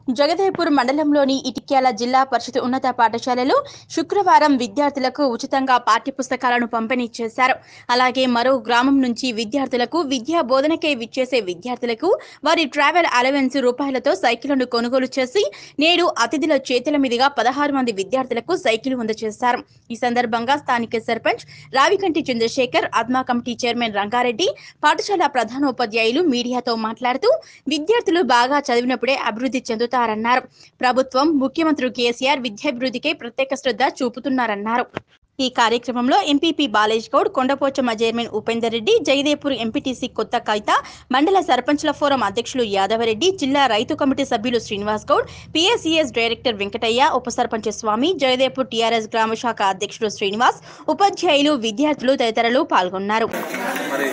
జగదేపూర్ మండలంలోని ఇటిక్యాల జిల్లా పరిషత్ ఉన్నత పాఠశాలలో శుక్రవారం విద్యార్థులకు ఉచితంగా పాఠ్యపుస్తకాలను పంపిణీ చేశారు అలాగే మరో గ్రామం నుంచి విద్యార్థులకు విద్యా బోధనకై విచ్చేసే విద్యార్థులకు వారి ట్రావెల్ అలవెన్స్ రూపాయలతో సైకిళ్లను కొనుగోలు చేసి నేడు అతిథుల చేతుల మీదుగా పదహారు మంది విద్యార్థులకు సైకిల్ అందజేశారు ఈ సందర్భంగా స్థానిక సర్పంచ్ రావికంటి చంద్రశేఖర్ ఆత్మా కమిటీ చైర్మన్ రంగారెడ్డి పాఠశాల ప్రధానోపాధ్యాయులు మీడియాతో మాట్లాడుతూ విద్యార్థులు బాగా చదివినప్పుడే అభివృద్ధి చెందుతారన్నారు ప్రభుత్వం ముఖ్యమంత్రి కేసీఆర్ విద్యాభివృద్ధికి ప్రత్యేక శ్రద్ధ చూపుతున్నారన్నారు ఈ కార్యక్రమంలో ఎంపీపీ బాలేజ్ గౌడ్ కొండపోచమ్మ చైర్మన్ ఉపేందర్ రెడ్డి జయదేపూర్ ఎంపీటీసీ కొత్త కవిత మండల సర్పంచ్ల ఫోరం అధ్యక్షులు యాదవరెడ్డి జిల్లా రైతు కమిటీ సభ్యులు శ్రీనివాస్ గౌడ్ పిఎస్సిఎస్ డైరెక్టర్ వెంకటయ్య ఉప సర్పంచ్ స్వామి జయదేపూర్ టీఆర్ఎస్ గ్రామ శాఖ అధ్యక్షుడు శ్రీనివాస్ ఉపాధ్యాయులు విద్యార్థులు తదితరులు పాల్గొన్నారు మరి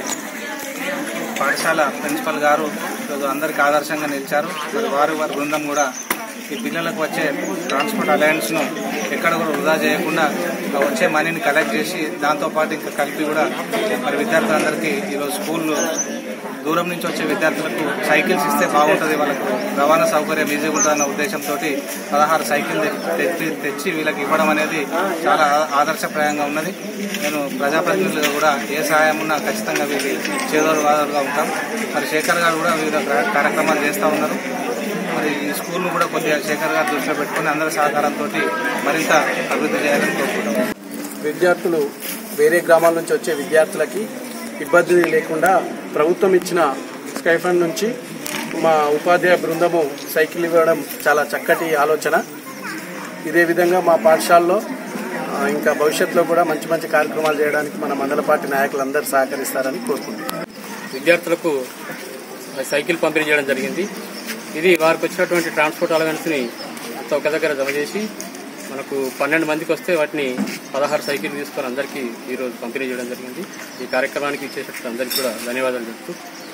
పాఠశాల ప్రిన్సిపల్ గారు ఈరోజు అందరికీ ఆదర్శంగా నిలిచారు మరి వారు వారి బృందం కూడా ఈ పిల్లలకు వచ్చే ట్రాన్స్పోర్ట్ అలయన్స్ను ఎక్కడ కూడా వృధా చేయకుండా ఆ వచ్చే మనీని కలెక్ట్ చేసి దాంతోపాటు ఇంకా కలిపి కూడా మరి విద్యార్థులందరికీ ఈరోజు స్కూళ్ళు దూరం నుంచి వచ్చే విద్యార్థులకు సైకిల్స్ ఇస్తే బాగుంటుంది వాళ్ళకు రవాణా సౌకర్యం ఈజీగా ఉంటుందన్న ఉద్దేశంతో పదహారు సైకిల్ తెచ్చి తెచ్చి వీళ్ళకి ఇవ్వడం అనేది చాలా ఆ- ఆదర్శప్రాయంగా ఉన్నది నేను ప్రజాప్రతినిధులుగా కూడా ఏ సహాయం ఉన్నా ఖచ్చితంగా వీరి చేదోడు వాదోడుగా ఉంటాం మరి శేఖర్ గారు కూడా వివిధ కార్య- కార్యక్రమాలు చేస్తూ ఉన్నారు మరి ఈ స్కూల్ను కూడా కొద్దిగా శేఖర్ గారు దృష్టిలో పెట్టుకుని అందరి సహకారంతో మరింత అభివృద్ధి చేయాలని కోరుకుంటాం విద్యార్థులు వేరే గ్రామాల నుంచి వచ్చే విద్యార్థులకి ఇబ్బంది లేకుండా ప్రభుత్వం ఇచ్చిన స్కైఫండ్ నుంచి మా ఉపాధ్యాయ బృందము సైకిల్ ఇవ్వడం చాలా చక్కటి ఆలోచన ఇదే విధంగా మా పాఠశాలలో ఆ, ఇంకా భవిష్యత్తులో కూడా మంచి మంచి కార్యక్రమాలు చేయడానికి మన మండల పార్టీ నాయకులందరూ సహకరిస్తారని కోరుకుంటున్నాను విద్యార్థులకు సైకిల్ పంపిణీ చేయడం జరిగింది ఇది వారికి వచ్చినటువంటి ట్రాన్స్పోర్ట్ అలవెన్స్ని ఒక దగ్గర జమ చేసి మనకు పన్నెండు మందికి వస్తే వాటిని పదహారు సైకిల్ తీసుకొని అందరికీ ఈరోజు పంపిణీ చేయడం జరిగింది ఈ కార్యక్రమానికి ఇచ్చేటట్టు అందరికీ కూడా ధన్యవాదాలు చెప్తూ